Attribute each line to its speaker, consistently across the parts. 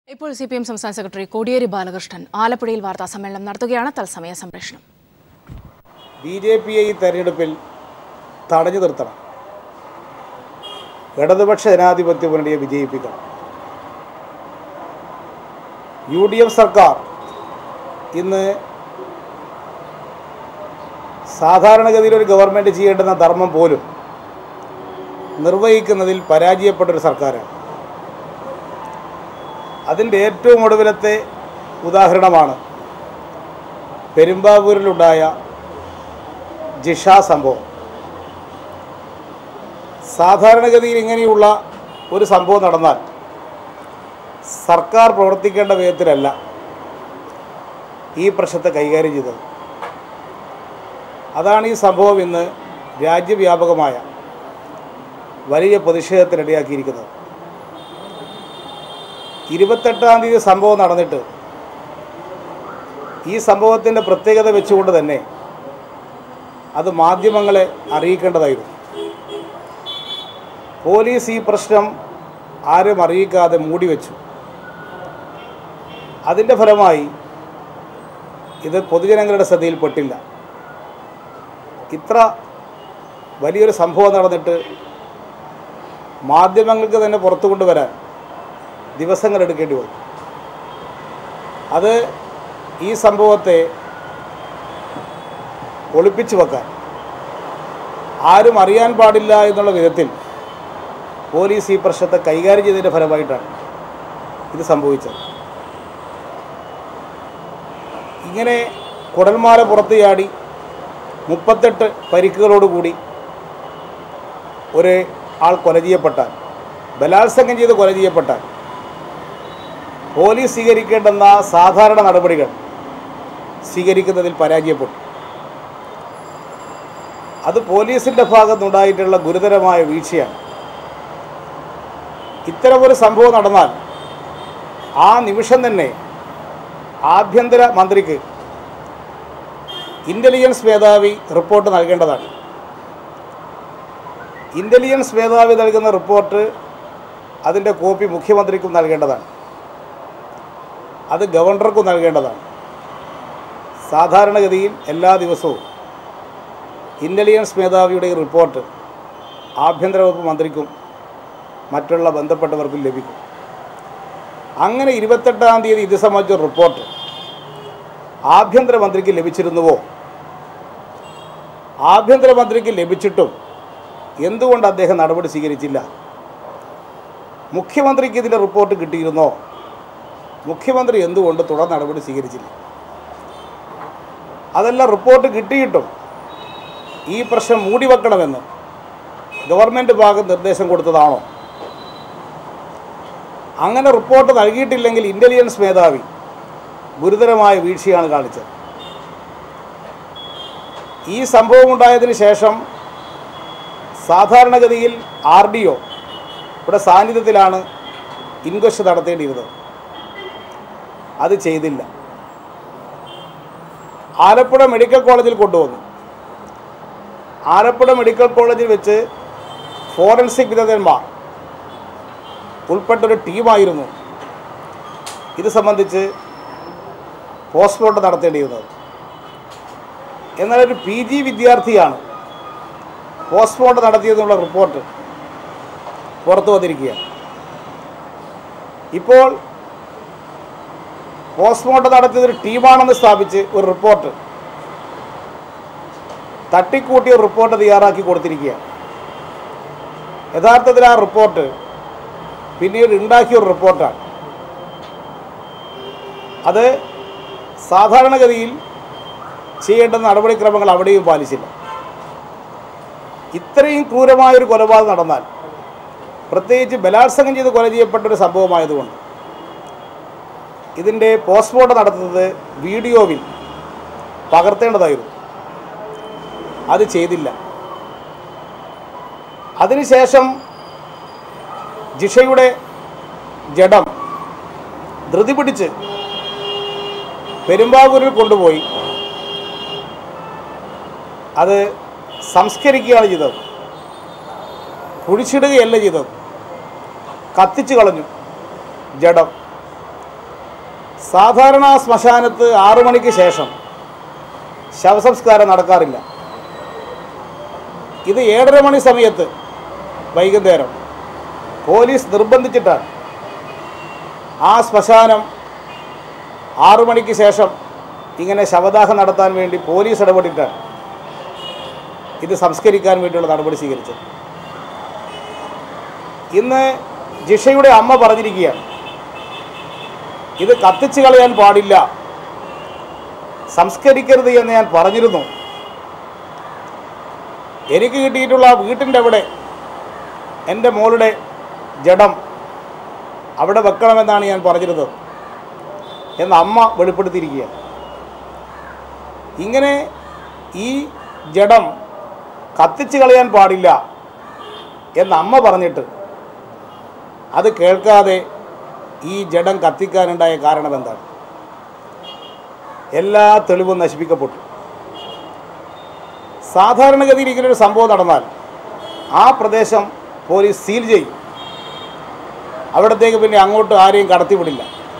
Speaker 1: ഇപ്പോൾ C P M സംസ്ഥാന secretary Kodiyeri Balakrishnan ആലപ്പുഴയിൽ വാർത്താ സമ്മേളനം നടത്തുകയാണ് തത്സമയ സംപ്രേഷണം
Speaker 2: ബി ജെ പിയെ ഈ തെരഞ്ഞെടുപ്പിൽ തടഞ്ഞു നിർത്തണം ഇടതുപക്ഷ ജനാധിപത്യ മുന്നണിയെ വിജയിപ്പിക്കണം യു ഡി എഫ് സർക്കാർ ഇന്ന് സാധാരണഗതിയിൽ ഒരു ഗവൺമെൻറ് ചെയ്യേണ്ടുന്ന ധർമ്മം പോലും നിർവഹിക്കുന്നതിൽ പരാജയപ്പെട്ടൊരു സർക്കാരാണ് അതിൻ്റെ ഏറ്റവും ഒടുവിലത്തെ ഉദാഹരണമാണ് പെരുമ്പാവൂരിലുണ്ടായ ജിഷ സംഭവം സാധാരണഗതിയിൽ ഇങ്ങനെയുള്ള ഒരു സംഭവം നടന്നാൽ സർക്കാർ പ്രവർത്തിക്കേണ്ട വിധത്തിലല്ല ഈ പ്രശ്നത്തെ കൈകാര്യം ചെയ്തത് അതാണ് ഈ സംഭവം ഇന്ന് രാജ്യവ്യാപകമായ വലിയ പ്രതിഷേധത്തിനിടയാക്കിയിരിക്കുന്നത് ഇരുപത്തെട്ടാം തീയതി സംഭവം നടന്നിട്ട് ഈ സംഭവത്തിൻ്റെ പ്രത്യേകത വെച്ചുകൊണ്ട് തന്നെ അത് മാധ്യമങ്ങളെ അറിയിക്കേണ്ടതായിരുന്നു പോലീസ് ഈ പ്രശ്നം ആരും അറിയിക്കാതെ മൂടിവെച്ചു അതിൻ്റെ ഫലമായി ഇത് പൊതുജനങ്ങളുടെ ശ്രദ്ധയിൽപ്പെട്ടില്ല ഇത്ര വലിയൊരു സംഭവം നടന്നിട്ട് മാധ്യമങ്ങൾക്ക് തന്നെ പുറത്തു കൊണ്ടുവരാൻ ദിവസങ്ങൾ എടുക്കേണ്ടി വന്നു അത് ഈ സംഭവത്തെ ഒളിപ്പിച്ചു വെക്കാൻ ആരും അറിയാൻ പാടില്ല എന്നുള്ള വിധത്തിൽ പോലീസ് ഈ പ്രശ്നത്തെ കൈകാര്യം ചെയ്തതിൻ്റെ ഫലമായിട്ടാണ് ഇത് സംഭവിച്ചത് ഇങ്ങനെ കുടൽമാല പുറത്ത് ചാടി മുപ്പത്തെട്ട് പരിക്കുകളോടുകൂടി ഒരു ആൾ കൊല ചെയ്യപ്പെട്ടാൽ ബലാത്സംഗം ചെയ്ത് കൊല ചെയ്യപ്പെട്ടാൽ പോലീസ് സ്വീകരിക്കേണ്ടുന്ന സാധാരണ നടപടികൾ സ്വീകരിക്കുന്നതിൽ പരാജയപ്പെട്ടു അത് പോലീസിൻ്റെ ഭാഗത്തുനിന്നുണ്ടായിട്ടുള്ള ഗുരുതരമായ വീഴ്ചയാണ് ഇത്തരമൊരു സംഭവം നടന്നാൽ ആ നിമിഷം തന്നെ ആഭ്യന്തര മന്ത്രിക്ക് ഇൻ്റലിജൻസ് മേധാവി റിപ്പോർട്ട് നൽകേണ്ടതാണ് ഇൻ്റലിജൻസ് മേധാവി നൽകുന്ന റിപ്പോർട്ട് അതിൻ്റെ കോപ്പി മുഖ്യമന്ത്രിക്കും നൽകേണ്ടതാണ് അത് ഗവർണർക്കും നൽകേണ്ടതാണ് സാധാരണഗതിയിൽ എല്ലാ ദിവസവും ഇൻ്റലിജൻസ് മേധാവിയുടെ ഈ റിപ്പോർട്ട് ആഭ്യന്തര വകുപ്പ് മന്ത്രിക്കും മറ്റുള്ള ബന്ധപ്പെട്ടവർക്കും ലഭിക്കും അങ്ങനെ ഇരുപത്തെട്ടാം തീയതി ഇത് സംബന്ധിച്ച റിപ്പോർട്ട് ആഭ്യന്തരമന്ത്രിക്ക് ലഭിച്ചിരുന്നുവോ ആഭ്യന്തരമന്ത്രിക്ക് ലഭിച്ചിട്ടും എന്തുകൊണ്ട് അദ്ദേഹം നടപടി സ്വീകരിച്ചില്ല മുഖ്യമന്ത്രിക്ക് ഇതിൻ്റെ റിപ്പോർട്ട് കിട്ടിയിരുന്നോ മുഖ്യമന്ത്രി എന്തുകൊണ്ട് തുടർ നടപടി സ്വീകരിച്ചില്ല അതെല്ലാം റിപ്പോർട്ട് കിട്ടിയിട്ടും ഈ പ്രശ്നം മൂടിവെക്കണമെന്ന് ഗവൺമെൻറ് ഭാഗം നിർദ്ദേശം കൊടുത്തതാണോ അങ്ങനെ റിപ്പോർട്ട് നൽകിയിട്ടില്ലെങ്കിൽ ഇൻ്റലിജൻസ് മേധാവി ഗുരുതരമായ വീഴ്ചയാണ് കാണിച്ചത് ഈ സംഭവം ഉണ്ടായതിന് ശേഷം സാധാരണഗതിയിൽ ആർ ഡി ഒ ഇവിടെ സാന്നിധ്യത്തിലാണ് ഇൻക്വസ്റ്റ് നടത്തേണ്ടിയിരുന്നത് അത് ചെയ്തില്ല ആലപ്പുഴ മെഡിക്കൽ കോളേജിൽ കൊണ്ടുവന്നു ആലപ്പുഴ മെഡിക്കൽ കോളേജിൽ വെച്ച് ഫോറൻസിക് വിദഗ്ധന്മാർ ഉൾപ്പെട്ടൊരു ടീമായിരുന്നു ഇത് സംബന്ധിച്ച് പോസ്റ്റ്മോർട്ടം നടത്തേണ്ടിയിരുന്നത് എന്നാൽ ഒരു പി ജി വിദ്യാർത്ഥിയാണ് പോസ്റ്റ്മോർട്ടം നടത്തിയതെന്നുള്ള റിപ്പോർട്ട് പുറത്തു വന്നിരിക്കുകയാണ് ഇപ്പോൾ പോസ്റ്റ്മോർട്ടം നടത്തിയത് ഒരു ടീമാണെന്ന് സ്ഥാപിച്ച് ഒരു റിപ്പോർട്ട് തട്ടിക്കൂട്ടിയ ഒരു റിപ്പോർട്ട് തയ്യാറാക്കി കൊടുത്തിരിക്കുകയാണ് യഥാർത്ഥത്തിൽ ആ റിപ്പോർട്ട് പിന്നീട് ഉണ്ടാക്കിയ ഒരു റിപ്പോർട്ടാണ് അത് സാധാരണഗതിയിൽ ചെയ്യേണ്ട നടപടിക്രമങ്ങൾ അവിടെയും പാലിച്ചില്ല ഇത്രയും ക്രൂരമായൊരു കൊലപാതകം നടന്നാൽ പ്രത്യേകിച്ച് ബലാത്സംഗം ചെയ്ത് കൊല ചെയ്യപ്പെട്ട ഒരു സംഭവമായതുകൊണ്ട് ഇതിൻ്റെ പോസ്റ്റ്മോർട്ടം നടത്തുന്നത് വീഡിയോവിൽ പകർത്തേണ്ടതായിരുന്നു അത് ചെയ്തില്ല അതിനുശേഷം ജിഷയുടെ ജഡം ധൃതി പിടിച്ച് പെരുമ്പാവൂരിൽ കൊണ്ടുപോയി അത് സംസ്കരിക്കുകയാണ് ചെയ്തത് കുഴിച്ചിടുകയല്ല ചെയ്തത് കത്തിച്ചു കളഞ്ഞു ജഡം സാധാരണ ശ്മശാനത്ത് ആറു മണിക്ക് ശേഷം ശവസംസ്കാരം നടക്കാറില്ല ഇത് ഏഴര മണി സമയത്ത് വൈകുന്നേരം പോലീസ് നിർബന്ധിച്ചിട്ടാണ് ആ ശ്മശാനം ആറു മണിക്ക് ശേഷം ഇങ്ങനെ ശവദാഹം നടത്താൻ വേണ്ടി പോലീസ് ഇടപെട്ടിട്ടാണ് ഇത് സംസ്കരിക്കാൻ വേണ്ടിയുള്ള നടപടി സ്വീകരിച്ചത് ഇന്ന് ജിഷയുടെ അമ്മ പറഞ്ഞിരിക്കുകയാണ് ഇത് കത്തിച്ച് കളയാൻ പാടില്ല സംസ്കരിക്കരുത് എന്ന് ഞാൻ പറഞ്ഞിരുന്നു എനിക്ക് കിട്ടിയിട്ടുള്ള ആ വീട്ടിൻ്റെ അവിടെ എൻ്റെ മോളുടെ ജഡം അവിടെ വെക്കണമെന്നാണ് ഞാൻ പറഞ്ഞിരുന്നത് എന്ന് അമ്മ വെളിപ്പെടുത്തിയിരിക്കുകയാണ് ഇങ്ങനെ ഈ ജഡം കത്തിച്ച് കളയാൻ പാടില്ല എന്ന് അമ്മ പറഞ്ഞിട്ട് അത് കേൾക്കാതെ ഈ ജഡം കത്തിക്കാനുണ്ടായ കാരണം എന്താണ് എല്ലാ തെളിവും നശിപ്പിക്കപ്പെട്ടു സാധാരണഗതിയിൽ ഇങ്ങനൊരു സംഭവം നടന്നാൽ ആ പ്രദേശം പോലീസ് സീൽ ചെയ്യും അവിടത്തേക്ക് പിന്നെ അങ്ങോട്ട് ആരെയും കടത്തിവിടില്ല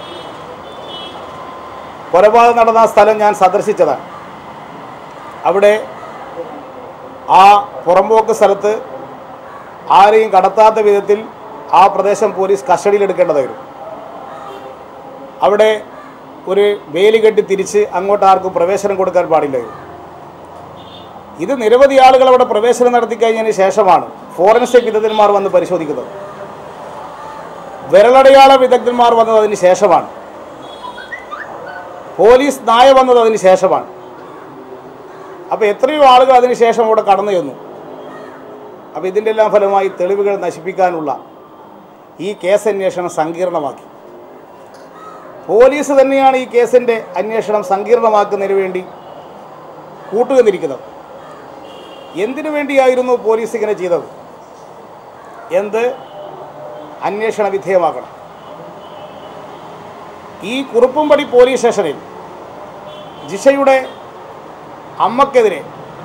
Speaker 2: കൊലപാതകം നടന്ന ആ സ്ഥലം ഞാൻ സന്ദർശിച്ചതാണ് അവിടെ ആ പുറമ്പോക്ക് സ്ഥലത്ത് ആരെയും കടത്താത്ത വിധത്തിൽ ആ പ്രദേശം പോലീസ് കസ്റ്റഡിയിലെടുക്കേണ്ടതായിരുന്നു അവിടെ ഒരു വേലി കെട്ടി തിരിച്ച് അങ്ങോട്ട് ആർക്കും പ്രവേശനം കൊടുക്കാൻ പാടില്ലായിരുന്നു ഇത് നിരവധി ആളുകൾ അവിടെ പ്രവേശനം നടത്തി കഴിഞ്ഞതിന് ശേഷമാണ് ഫോറൻസിക് വിദഗ്ധന്മാർ വന്ന് പരിശോധിക്കുന്നത് വിരലടയാള വിദഗ്ധന്മാർ വന്നത് അതിന് ശേഷമാണ് പോലീസ് നായ വന്നത് അതിന് ശേഷമാണ് അപ്പോൾ എത്രയോ ആളുകൾ അതിന് ശേഷം അവിടെ കടന്നു ചെന്നു അപ്പോൾ ഇതിൻ്റെ എല്ലാം ഫലമായി തെളിവുകൾ നശിപ്പിക്കാനുള്ള ഈ കേസ് അന്വേഷണം സങ്കീർണമാക്കി പോലീസ് തന്നെയാണ് ഈ കേസിൻ്റെ അന്വേഷണം സങ്കീർണമാക്കുന്നതിന് വേണ്ടി കൂട്ടുകന്നിരിക്കുന്നത് എന്തിനു വേണ്ടിയായിരുന്നു പോലീസ് ഇങ്ങനെ ചെയ്തത് എന്ത് അന്വേഷണ വിധേയമാക്കണം ഈ കുറുപ്പുംപടി പോലീസ് സ്റ്റേഷനിൽ ജിഷയുടെ അമ്മക്കെതിരെ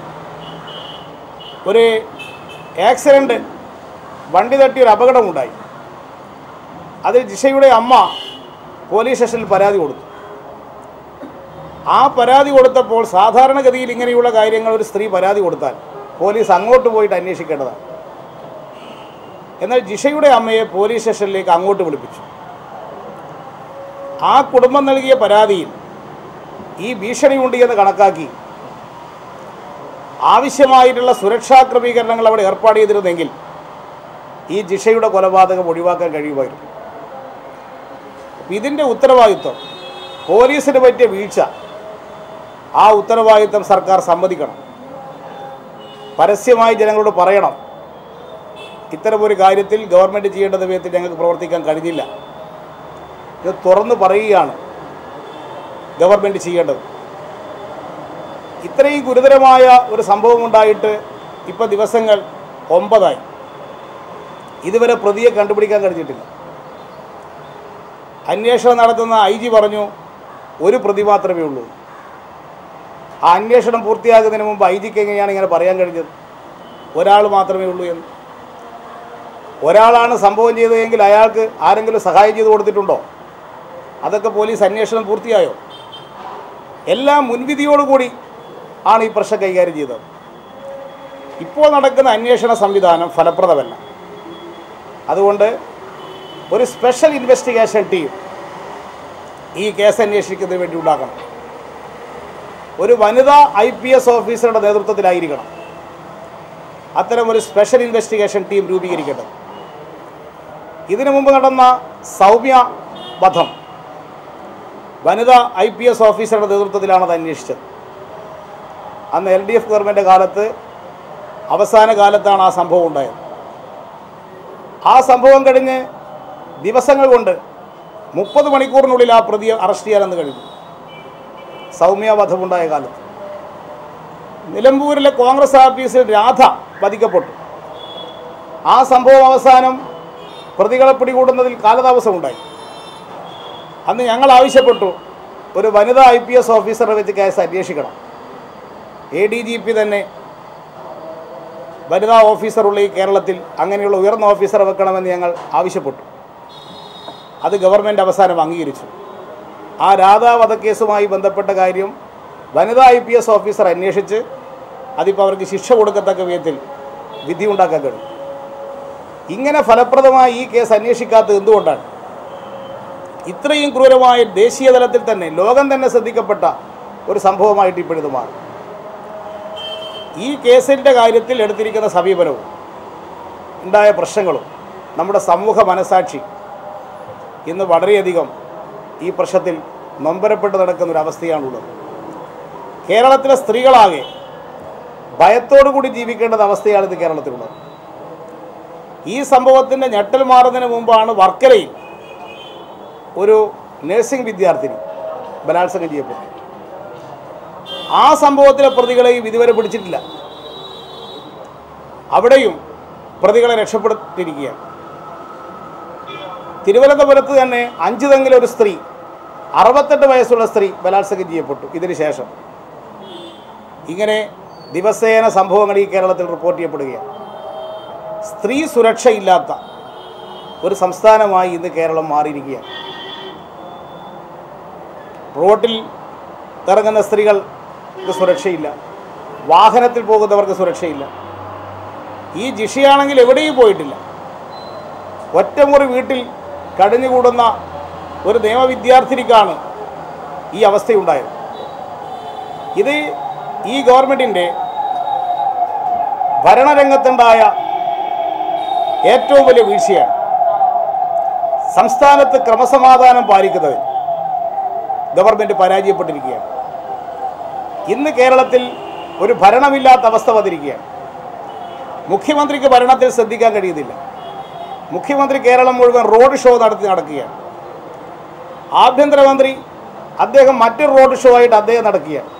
Speaker 2: ഒരു ആക്സിഡൻറ്റ് വണ്ടി തട്ടി ഒരു അപകടമുണ്ടായി അതിൽ ജിഷയുടെ അമ്മ പോലീസ് സ്റ്റേഷനിൽ പരാതി കൊടുത്തു ആ പരാതി കൊടുത്തപ്പോൾ സാധാരണഗതിയിൽ ഇങ്ങനെയുള്ള കാര്യങ്ങൾ ഒരു സ്ത്രീ പരാതി കൊടുത്താൽ പോലീസ് അങ്ങോട്ട് പോയിട്ട് അന്വേഷിക്കേണ്ടതാണ് എന്നാൽ ജിഷയുടെ അമ്മയെ പോലീസ് സ്റ്റേഷനിലേക്ക് അങ്ങോട്ട് വിളിപ്പിച്ചു ആ കുടുംബം നൽകിയ പരാതിയിൽ ഈ ഭീഷണിയുണ്ട് എന്ന് കണക്കാക്കി ആവശ്യമായിട്ടുള്ള സുരക്ഷാ ക്രമീകരണങ്ങൾ അവിടെ ഏർപ്പാട് ചെയ്തിരുന്നെങ്കിൽ ഈ ജിഷയുടെ കൊലപാതകം ഒഴിവാക്കാൻ കഴിയുമായിരുന്നു അപ്പം ഇതിൻ്റെ ഉത്തരവാദിത്വം പോലീസിന് പറ്റിയ വീഴ്ച ആ ഉത്തരവാദിത്വം സർക്കാർ സമ്മതിക്കണം പരസ്യമായി ജനങ്ങളോട് പറയണം ഇത്തരമൊരു കാര്യത്തിൽ ഗവൺമെൻറ് ചെയ്യേണ്ടത് വിധത്തിൽ ഞങ്ങൾക്ക് പ്രവർത്തിക്കാൻ കഴിഞ്ഞില്ല ഇത് തുറന്നു പറയുകയാണ് ഗവൺമെൻറ് ചെയ്യേണ്ടത് ഇത്രയും ഗുരുതരമായ ഒരു സംഭവം ഉണ്ടായിട്ട് ഇപ്പോൾ ദിവസങ്ങൾ ഒമ്പതായി ഇതുവരെ പ്രതിയെ കണ്ടുപിടിക്കാൻ കഴിഞ്ഞിട്ടില്ല അന്വേഷണം നടത്തുന്ന ഐ ജി പറഞ്ഞു ഒരു പ്രതി മാത്രമേ ഉള്ളൂ ആ അന്വേഷണം പൂർത്തിയാകുന്നതിന് മുമ്പ് ഐ ജിക്ക് എങ്ങനെയാണ് ഇങ്ങനെ പറയാൻ കഴിഞ്ഞത് ഒരാൾ മാത്രമേ ഉള്ളൂ എന്ന് ഒരാളാണ് സംഭവം ചെയ്തതെങ്കിൽ അയാൾക്ക് ആരെങ്കിലും സഹായം ചെയ്ത് കൊടുത്തിട്ടുണ്ടോ അതൊക്കെ പോലീസ് അന്വേഷണം പൂർത്തിയായോ എല്ലാം മുൻവിധിയോടുകൂടി ആണ് ഈ പ്രശ്നം കൈകാര്യം ചെയ്തത് ഇപ്പോൾ നടക്കുന്ന അന്വേഷണ സംവിധാനം ഫലപ്രദമല്ല അതുകൊണ്ട് ഒരു സ്പെഷ്യൽ ഇൻവെസ്റ്റിഗേഷൻ ടീം ഈ കേസ് അന്വേഷിക്കുന്നതിന് വേണ്ടി ഉണ്ടാക്കണം ഒരു വനിതാ ഐ പി എസ് ഓഫീസറുടെ നേതൃത്വത്തിലായിരിക്കണം അത്തരം ഒരു സ്പെഷ്യൽ ഇൻവെസ്റ്റിഗേഷൻ ടീം രൂപീകരിക്കേണ്ടത് ഇതിനു മുമ്പ് നടന്ന സൗമ്യ വധം വനിതാ ഐ പി എസ് ഓഫീസറുടെ നേതൃത്വത്തിലാണ് അത് അന്വേഷിച്ചത് അന്ന് എൽ ഡി എഫ് ഗവൺമെൻറ് കാലത്ത് അവസാന കാലത്താണ് ആ സംഭവം ഉണ്ടായത് ആ സംഭവം കഴിഞ്ഞ് ദിവസങ്ങൾ കൊണ്ട് മുപ്പത് മണിക്കൂറിനുള്ളിൽ ആ പ്രതിയെ അറസ്റ്റ് ചെയ്യാനെന്ന് കഴിഞ്ഞു സൗമ്യ വധമുണ്ടായ കാലത്ത് നിലമ്പൂരിലെ കോൺഗ്രസ് ഓഫീസിൽ രാധ വധിക്കപ്പെട്ടു ആ സംഭവം അവസാനം പ്രതികളെ പിടികൂടുന്നതിൽ കാലതാമസമുണ്ടായി അന്ന് ഞങ്ങൾ ആവശ്യപ്പെട്ടു ഒരു വനിതാ ഐ പി എസ് ഓഫീസറെ വെച്ച് കേസ് അന്വേഷിക്കണം എ ഡി ജി പി തന്നെ വനിതാ ഓഫീസറുള്ള ഈ കേരളത്തിൽ അങ്ങനെയുള്ള ഉയർന്ന ഓഫീസറെ വെക്കണമെന്ന് ഞങ്ങൾ ആവശ്യപ്പെട്ടു അത് ഗവൺമെൻറ് അവസാനം അംഗീകരിച്ചു ആ രാധാ വധക്കേസുമായി ബന്ധപ്പെട്ട കാര്യം വനിതാ ഐ പി എസ് ഓഫീസർ അന്വേഷിച്ച് അതിപ്പോൾ അവർക്ക് ശിക്ഷ കൊടുക്കത്തക്ക വിധത്തിൽ വിധി ഉണ്ടാക്കാൻ കഴിയും ഇങ്ങനെ ഫലപ്രദമായി ഈ കേസ് അന്വേഷിക്കാത്തത് എന്തുകൊണ്ടാണ് ഇത്രയും ക്രൂരമായ ദേശീയ തലത്തിൽ തന്നെ ലോകം തന്നെ ശ്രദ്ധിക്കപ്പെട്ട ഒരു സംഭവമായിട്ട് ഇപ്പോഴിത് മാറും ഈ കേസിൻ്റെ കാര്യത്തിൽ എടുത്തിരിക്കുന്ന സമീപനവും ഉണ്ടായ പ്രശ്നങ്ങളും നമ്മുടെ സമൂഹ മനസാക്ഷി ഇന്ന് വളരെയധികം ഈ പ്രശ്നത്തിൽ നൊമ്പരപ്പെട്ട് നടക്കുന്ന ഒരു അവസ്ഥയാണുള്ളത് കേരളത്തിലെ സ്ത്രീകളാകെ ഭയത്തോടു കൂടി ജീവിക്കേണ്ട അവസ്ഥയാണ് ഇത് കേരളത്തിലുള്ളത് ഈ സംഭവത്തിൻ്റെ ഞെട്ടൽ മാറുന്നതിന് മുമ്പാണ് വർക്കലയിൽ ഒരു നഴ്സിംഗ് വിദ്യാർത്ഥിനി ബലാത്സംഗം ചെയ്യപ്പെട്ടു ആ സംഭവത്തിലെ പ്രതികളെയും ഇതുവരെ പിടിച്ചിട്ടില്ല അവിടെയും പ്രതികളെ രക്ഷപ്പെടുത്തിയിരിക്കുകയാണ് തിരുവനന്തപുരത്ത് തന്നെ അഞ്ചു തെങ്ങിലെ ഒരു സ്ത്രീ അറുപത്തെട്ട് വയസ്സുള്ള സ്ത്രീ ബലാത്സംഗം ചെയ്യപ്പെട്ടു ഇതിന് ശേഷം ഇങ്ങനെ ദിവസേന സംഭവങ്ങൾ ഈ കേരളത്തിൽ റിപ്പോർട്ട് ചെയ്യപ്പെടുകയാണ് സ്ത്രീ സുരക്ഷയില്ലാത്ത ഒരു സംസ്ഥാനമായി ഇന്ന് കേരളം മാറിയിരിക്കുകയാണ് റോട്ടിൽ ഇറങ്ങുന്ന സ്ത്രീകൾക്ക് സുരക്ഷയില്ല വാഹനത്തിൽ പോകുന്നവർക്ക് സുരക്ഷയില്ല ഈ ജിഷയാണെങ്കിൽ എവിടെയും പോയിട്ടില്ല ഒറ്റമുറി വീട്ടിൽ കഴിഞ്ഞുകൂടുന്ന ഒരു നിയമവിദ്യാർത്ഥിനിക്കാണ് ഈ അവസ്ഥയുണ്ടായത് ഇത് ഈ ഗവൺമെൻറ്റിൻ്റെ ഭരണരംഗത്തുണ്ടായ ഏറ്റവും വലിയ വീഴ്ചയാണ് സംസ്ഥാനത്ത് ക്രമസമാധാനം പാലിക്കുന്നതിൽ ഗവൺമെൻറ് പരാജയപ്പെട്ടിരിക്കുകയാണ് ഇന്ന് കേരളത്തിൽ ഒരു ഭരണമില്ലാത്ത അവസ്ഥ വന്നിരിക്കുകയാണ് മുഖ്യമന്ത്രിക്ക് ഭരണത്തിൽ ശ്രദ്ധിക്കാൻ കഴിയുന്നില്ല മുഖ്യമന്ത്രി കേരളം മുഴുവൻ റോഡ് ഷോ നടത്തി നടക്കുകയാണ് ആഭ്യന്തരമന്ത്രി അദ്ദേഹം മറ്റൊരു റോഡ് ഷോ ആയിട്ട് അദ്ദേഹം നടക്കുകയാണ്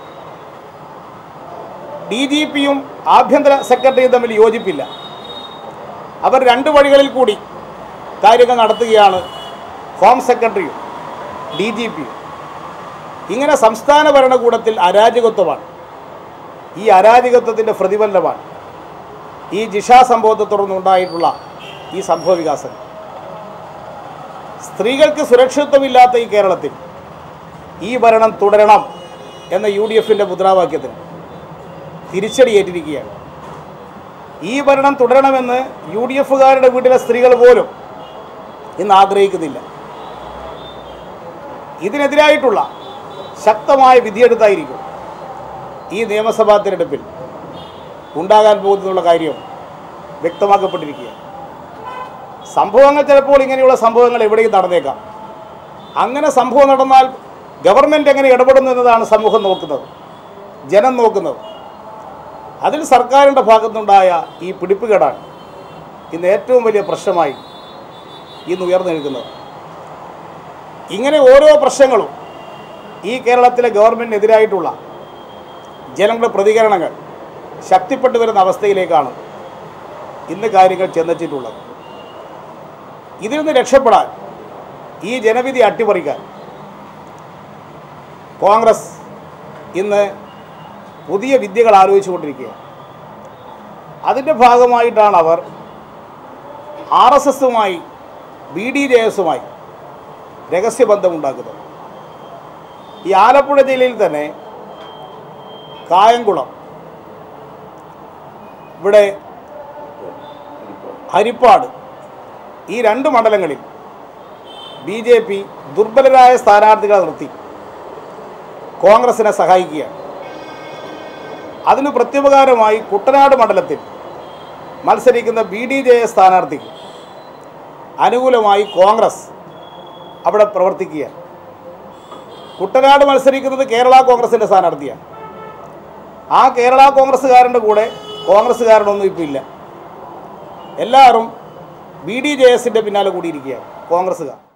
Speaker 2: ഡി ജി പിയും ആഭ്യന്തര സെക്രട്ടറിയും തമ്മിൽ യോജിപ്പില്ല അവർ രണ്ട് വഴികളിൽ കൂടി കാര്യങ്ങൾ നടത്തുകയാണ് ഹോം സെക്രട്ടറിയും ഡി ജി പിയും ഇങ്ങനെ സംസ്ഥാന ഭരണകൂടത്തിൽ അരാജകത്വമാണ് ഈ അരാജകത്വത്തിൻ്റെ പ്രതിഫലനമാണ് ഈ ജിഷ സംഭവത്തെ തുടർന്നുണ്ടായിട്ടുള്ള ഈ സംഭവ വികാസങ്ങൾ സ്ത്രീകൾക്ക് സുരക്ഷിതത്വമില്ലാത്ത ഈ കേരളത്തിൽ ഈ ഭരണം തുടരണം എന്ന യു ഡി എഫിൻ്റെ മുദ്രാവാക്യത്തിന് തിരിച്ചടിയേറ്റിരിക്കുകയാണ് ഈ ഭരണം തുടരണമെന്ന് യു ഡി എഫുകാരുടെ വീട്ടിലെ സ്ത്രീകൾ പോലും ഇന്ന് ആഗ്രഹിക്കുന്നില്ല ഇതിനെതിരായിട്ടുള്ള ശക്തമായ വിധിയെടുത്തായിരിക്കും ഈ നിയമസഭാ തിരഞ്ഞെടുപ്പിൽ ഉണ്ടാകാൻ പോകുന്നുള്ള കാര്യം വ്യക്തമാക്കപ്പെട്ടിരിക്കുകയാണ് സംഭവങ്ങൾ ചിലപ്പോൾ ഇങ്ങനെയുള്ള സംഭവങ്ങൾ എവിടെയും നടന്നേക്കാം അങ്ങനെ സംഭവം നടന്നാൽ ഗവൺമെൻറ് എങ്ങനെ ഇടപെടുന്നു എന്നതാണ് സമൂഹം നോക്കുന്നത് ജനം നോക്കുന്നത് അതിൽ സർക്കാരിൻ്റെ ഭാഗത്തുനിന്നുണ്ടായ ഈ പിടിപ്പുകേടാണ് ഇന്ന് ഏറ്റവും വലിയ പ്രശ്നമായി ഇന്ന് ഉയർന്നു നിൽക്കുന്നത് ഇങ്ങനെ ഓരോ പ്രശ്നങ്ങളും ഈ കേരളത്തിലെ ഗവൺമെൻറ്റിനെതിരായിട്ടുള്ള ജനങ്ങളുടെ പ്രതികരണങ്ങൾ ശക്തിപ്പെട്ടു വരുന്ന അവസ്ഥയിലേക്കാണ് ഇന്ന് കാര്യങ്ങൾ ചെന്നെത്തിയിട്ടുള്ളത് ഇതിൽ നിന്ന് രക്ഷപ്പെടാൻ ഈ ജനവിധി അട്ടിമറിക്കാൻ കോൺഗ്രസ് ഇന്ന് പുതിയ വിദ്യകൾ ആലോചിച്ചുകൊണ്ടിരിക്കുകയാണ് അതിൻ്റെ ഭാഗമായിട്ടാണ് അവർ ആർ എസ് എസുമായി ബി ഡി ജെ എസുമായി രഹസ്യബന്ധമുണ്ടാക്കുന്നത് ഈ ആലപ്പുഴ ജില്ലയിൽ തന്നെ കായംകുളം ഇവിടെ ഹരിപ്പാട് ഈ രണ്ട് മണ്ഡലങ്ങളിൽ ബി ജെ പി ദുർബലരായ സ്ഥാനാർത്ഥികളെ നിർത്തി കോൺഗ്രസിനെ സഹായിക്കുകയാണ് അതിന് പ്രത്യുപകാരമായി കുട്ടനാട് മണ്ഡലത്തിൽ മത്സരിക്കുന്ന ബി ഡി ജെ എസ് സ്ഥാനാർത്ഥിക്ക് അനുകൂലമായി കോൺഗ്രസ് അവിടെ പ്രവർത്തിക്കുകയാണ് കുട്ടനാട് മത്സരിക്കുന്നത് കേരള കോൺഗ്രസിൻ്റെ സ്ഥാനാർത്ഥിയാണ് ആ കേരള കോൺഗ്രസ്സുകാരൻ്റെ കൂടെ കോൺഗ്രസ്സുകാരനൊന്നും ഇപ്പോൾ ഇല്ല എല്ലാവരും ബി ഡി ജെ എസിൻ്റെ പിന്നാലെ കൂടിയിരിക്കുകയാണ് കോൺഗ്രസ്സുകാർ